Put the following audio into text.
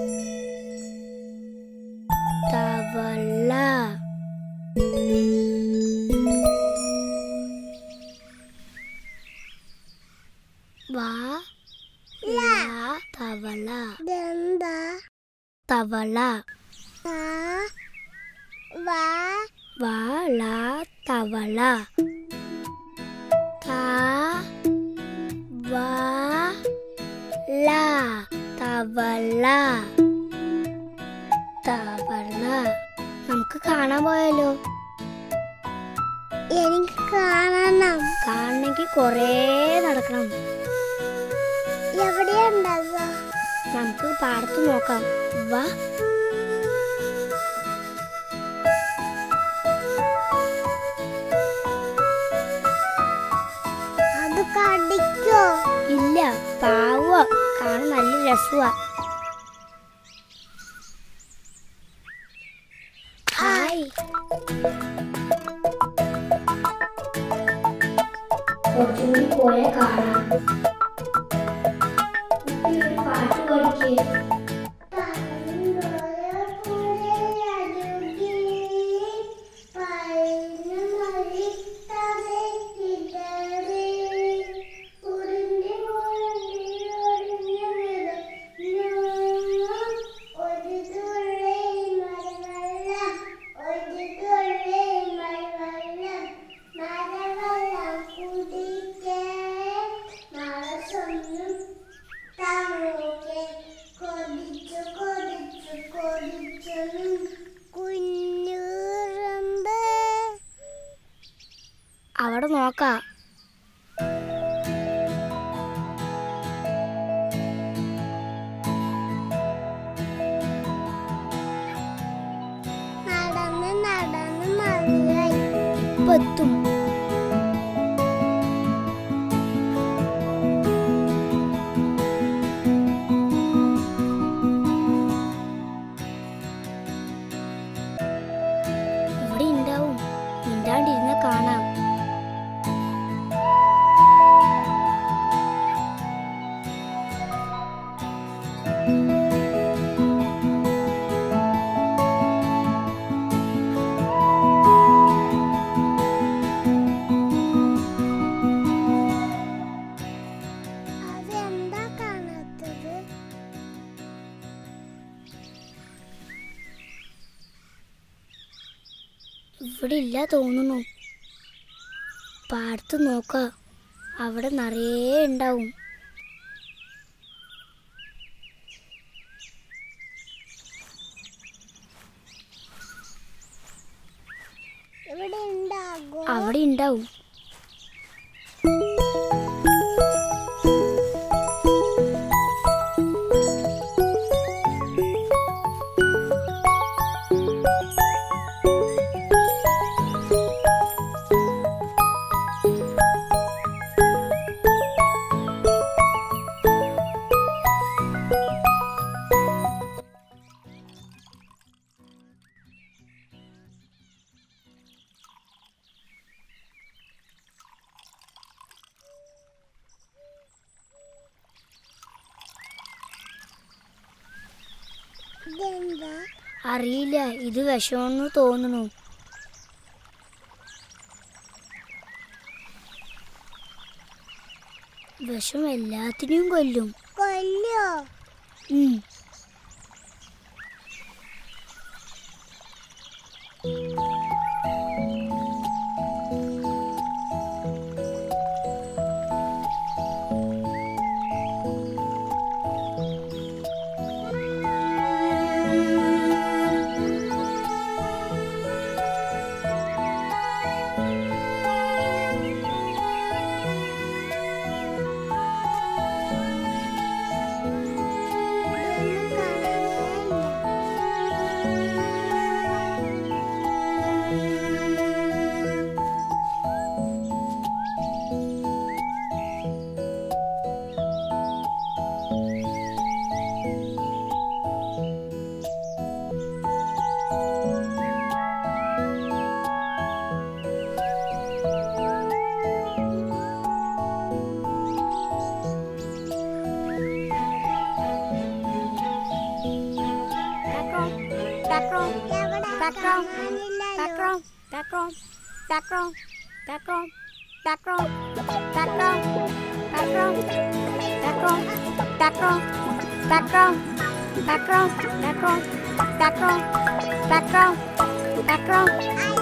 തവള വാ ലാ തവള ഇതെന്താ തവള ആ വാ വാ ലാ തവള ത വാ ലാ തവള തവള നമുക്ക് കാണാൻ പോയാലോ എനിക്ക് കാണണം കാണണമെങ്കിൽ കുറേ നടക്കണം എവിടെയുണ്ടാവുക നമുക്ക് പാടത്ത് നോക്കാം വാ അത് കടിക്കോ ഇല്ല പാവ കാണാൻ നല്ല രസമാ ഹായ് കുറച്ചുകൂടി പോയാൽ കാണാം കുട്ടി ഒരു പാട്ട് പഠിക്കേ കൊതിച്ചു കൊതിച്ചു കൊതിച്ചു കുഞ്ഞുറമ്പ് അവിടെ നോക്കാം നടന്ന് നടന്ന് മതിയായി ഇപ്പൊ എത്തും ഇവിടെ ഉണ്ടാവും മിണ്ടാണ്ടിരുന്ന കാണാം അതെന്താ കാണാത്തത് ഇവിടെ ഇല്ല തോന്നുന്നു പാടത്ത് നോക്ക അവിടെ നിറയെ ഉണ്ടാവും ഇവിടെ ഉണ്ടാകോ അവിടെ ഉണ്ടാവും ഇതെന്താ അറിയില്ല ഇത് വിഷമെന്ന് തോന്നുന്നു വിഷം എല്ലാത്തിനെയും കൊല്ലും കൊല്ലോ ഉം. ഇതൊന്നും background, എവിടെ background, കാണാനില്ലല്ലോ. background, background, background, background, background, background, background, background, background, background, background, background, background, background, background, I